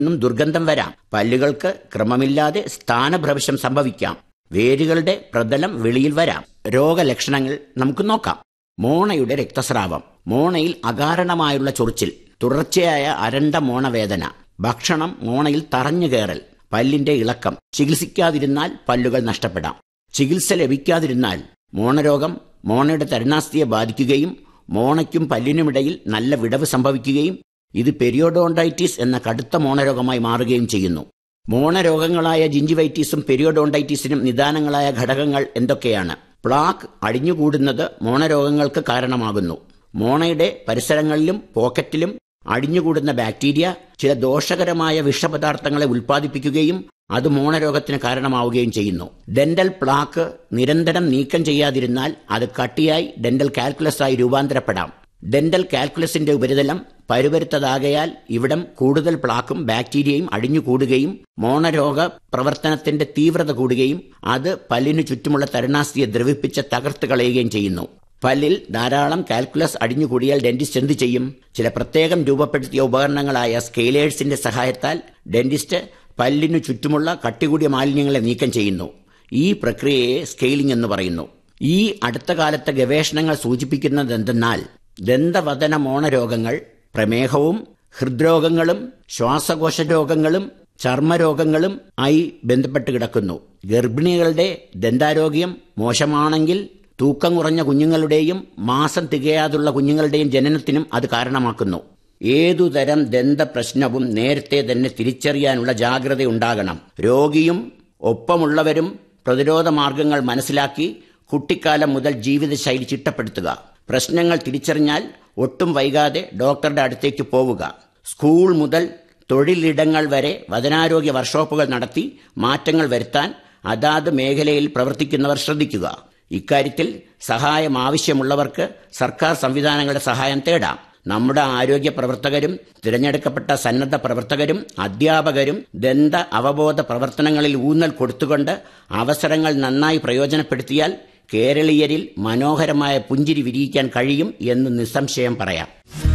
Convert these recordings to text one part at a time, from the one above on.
നിന്നും ദുർഗന്ധം വരാം പല്ലുകൾക്ക് ക്രമമില്ലാതെ സ്ഥാനഭ്രംശം സംഭവിക്കാം വേരുകളുടെ പ്രതലം വെളിയിൽ വരാം രോഗലക്ഷണങ്ങൾ നമുക്ക് നോക്കാം മോണയുടെ രക്തസ്രാവം മോണയിൽ അകാരണമായുള്ള ചൊറിച്ചിൽ തുടർച്ചയായ അരണ്ട മോണവേദന ഭക്ഷണം മോണയിൽ തറഞ്ഞു കയറൽ പല്ലിന്റെ ഇളക്കം ചികിത്സിക്കാതിരുന്നാൽ പല്ലുകൾ നഷ്ടപ്പെടാം ചികിത്സ ലഭിക്കാതിരുന്നാൽ മോണരോഗം മോണയുടെ തരുണാസ്ഥിയെ ബാധിക്കുകയും മോണയ്ക്കും പല്ലിനുമിടയിൽ നല്ല വിടവ് സംഭവിക്കുകയും ഇത് പെരിയോഡോണ്ടൈറ്റിസ് എന്ന കടുത്ത മോണരോഗമായി മാറുകയും ചെയ്യുന്നു മോണരോഗങ്ങളായ ജിഞ്ചിവൈറ്റിസും പെരിയോഡോണ്ടൈറ്റിസിനും നിദാനങ്ങളായ ഘടകങ്ങൾ എന്തൊക്കെയാണ് പ്ലാക്ക് അടിഞ്ഞുകൂടുന്നത് മോണരോഗങ്ങൾക്ക് കാരണമാകുന്നു മോണയുടെ പരിസരങ്ങളിലും പോക്കറ്റിലും അടിഞ്ഞുകൂടുന്ന ബാക്ടീരിയ ചില ദോഷകരമായ വിഷപദാർത്ഥങ്ങളെ ഉൽപ്പാദിപ്പിക്കുകയും അത് മോണരോഗത്തിന് കാരണമാവുകയും ചെയ്യുന്നു ഡെന്റൽ പ്ലാക്ക് നിരന്തരം നീക്കം ചെയ്യാതിരുന്നാൽ അത് കട്ടിയായി ഡെന്റൽ കാൽക്കുലസായി രൂപാന്തരപ്പെടാം ഡെന്റൽ കാൽക്കുലസിന്റെ ഉപരിതലം പരുപരുത്തതാകയാൽ ഇവിടം കൂടുതൽ പ്ലാക്കും ബാക്ടീരിയയും അടിഞ്ഞുകൂടുകയും മോണരോഗ പ്രവർത്തനത്തിന്റെ തീവ്രത കൂടുകയും അത് പല്ലിനു ചുറ്റുമുള്ള തരുണാസ്ഥിയെ ദ്രവിപ്പിച്ച് തകർത്ത് കളയുകയും ചെയ്യുന്നു പല്ലിൽ ധാരാളം കാൽക്കുലസ് അടിഞ്ഞുകൂടിയാൽ ഡെന്റിസ്റ്റ് എന്ത് ചെയ്യും ചില പ്രത്യേകം രൂപപ്പെടുത്തിയ ഉപകരണങ്ങളായ സ്കെയിലേഴ്സിന്റെ സഹായത്താൽ ഡെന്റിസ്റ്റ് പല്ലിനു ചുറ്റുമുള്ള കട്ടികൂടിയ മാലിന്യങ്ങളെ നീക്കം ചെയ്യുന്നു ഈ പ്രക്രിയയെ സ്കെയിലിംഗ് എന്ന് പറയുന്നു ഈ അടുത്ത കാലത്തെ ഗവേഷണങ്ങൾ സൂചിപ്പിക്കുന്നത് എന്തെന്നാൽ ദന്തവദന മോണരോഗങ്ങൾ പ്രമേഹവും ഹൃദ്രോഗങ്ങളും ശ്വാസകോശ രോഗങ്ങളും ചർമ്മരോഗങ്ങളും ആയി ബന്ധപ്പെട്ട് കിടക്കുന്നു ഗർഭിണികളുടെ ദന്താരോഗ്യം മോശമാണെങ്കിൽ തൂക്കം കുറഞ്ഞ കുഞ്ഞുങ്ങളുടെയും മാസം തികയാതുള്ള കുഞ്ഞുങ്ങളുടെയും ജനനത്തിനും അത് കാരണമാക്കുന്നു ഏതുതരം ദന്ത പ്രശ്നവും നേരത്തെ തന്നെ തിരിച്ചറിയാനുള്ള ജാഗ്രത ഉണ്ടാകണം രോഗിയും ഒപ്പമുള്ളവരും പ്രതിരോധ മാർഗങ്ങൾ മനസ്സിലാക്കി കുട്ടിക്കാലം മുതൽ ജീവിതശൈലി ചിട്ടപ്പെടുത്തുക പ്രശ്നങ്ങൾ തിരിച്ചറിഞ്ഞാൽ ഒട്ടും വൈകാതെ ഡോക്ടറുടെ അടുത്തേക്ക് പോവുക സ്കൂൾ മുതൽ തൊഴിലിടങ്ങൾ വരെ വചനാരോഗ്യ വർക്ക്ഷോപ്പുകൾ നടത്തി മാറ്റങ്ങൾ വരുത്താൻ അതാത് മേഖലയിൽ പ്രവർത്തിക്കുന്നവർ ശ്രദ്ധിക്കുക ഇക്കാര്യത്തിൽ സഹായം ആവശ്യമുള്ളവർക്ക് സർക്കാർ സംവിധാനങ്ങളുടെ സഹായം തേടാം നമ്മുടെ ആരോഗ്യ പ്രവർത്തകരും തിരഞ്ഞെടുക്കപ്പെട്ട സന്നദ്ധ പ്രവർത്തകരും അധ്യാപകരും ദന്ത അവബോധ പ്രവർത്തനങ്ങളിൽ ഊന്നൽ കൊടുത്തുകൊണ്ട് അവസരങ്ങൾ നന്നായി പ്രയോജനപ്പെടുത്തിയാൽ കേരളീയരിൽ മനോഹരമായ പുഞ്ചിരി വിരിയിക്കാൻ കഴിയും എന്ന് നിസ്സംശയം പറയാം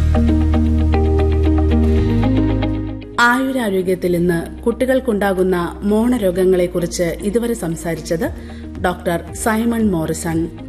ആയുരാരോഗ്യത്തിൽ ഇന്ന് കുട്ടികൾക്കുണ്ടാകുന്ന മോണരോഗങ്ങളെക്കുറിച്ച് ഇതുവരെ സംസാരിച്ചത് ഡോക്ടർ സൈമൺ മോറിസൺ